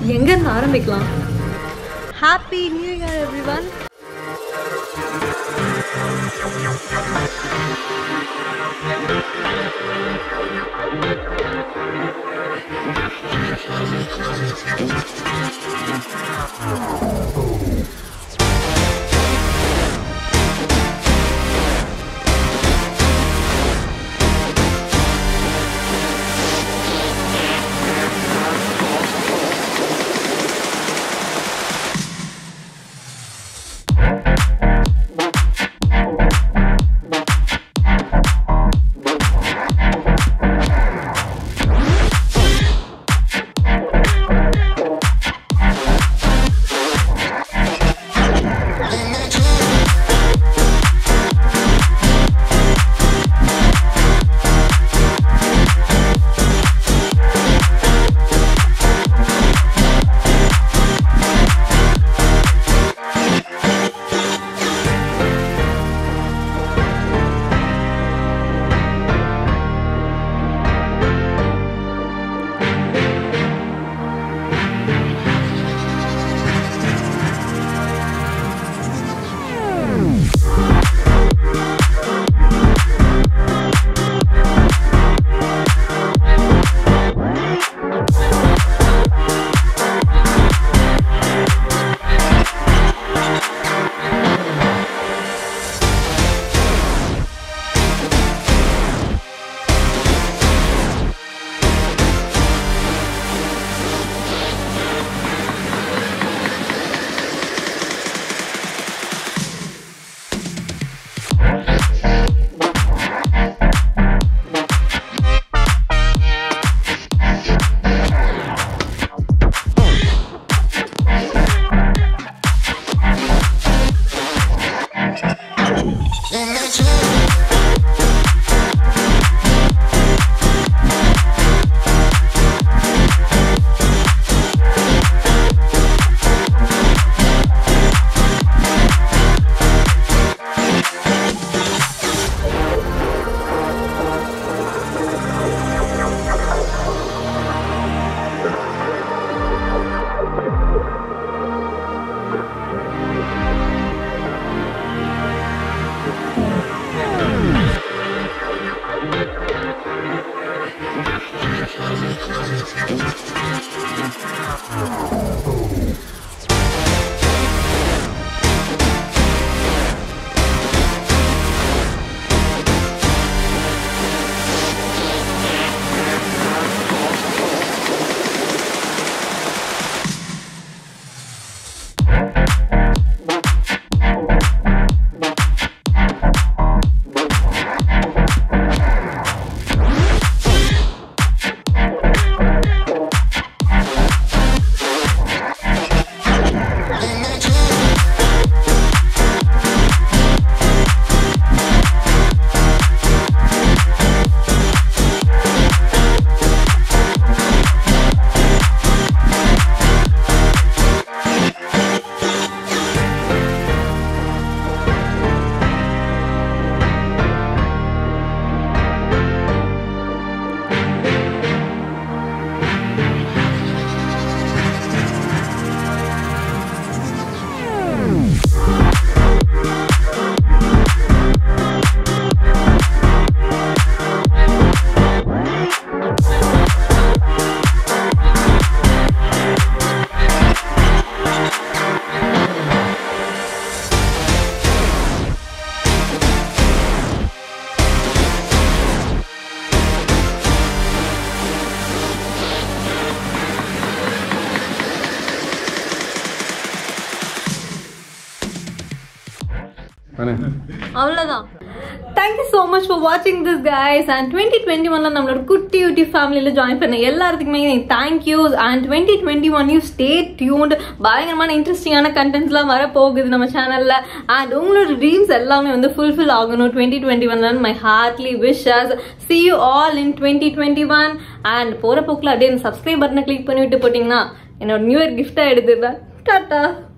எங்கேருந்து ஆரம்பிக்கலாம் happy new year everyone தானே அவ்வளோதான் தேங்க்யூ ஸோ மச் ஃபார் வாட்சிங் this guys and twenty twenty ஒன்ல நம்மளோட குட்டி குட்டி ஃபேமிலியில் ஜாயின் பண்ண எல்லாத்துக்குமே thank you and twenty twenty one you stay tuned பயங்கரமான இன்ட்ரெஸ்டிங்கான கண்டென்ட்ஸ்லாம் வர போகுது நம்ம சேனலில் அண்ட் உங்களோட ட்ரீம்ஸ் எல்லாமே வந்து ஃபுல்ஃபில் ஆகணும் twenty twenty one my heartly wishes see you all in twenty twenty one and போகிற போக்கில் அப்படியே சப்ஸ்கிரைப் பட்டனை கிளிக் பண்ணி விட்டு போட்டிங்கன்னா என்னோட நியூ இயர் கிஃப்டாக எடுத்துப்பேன் டாட்டா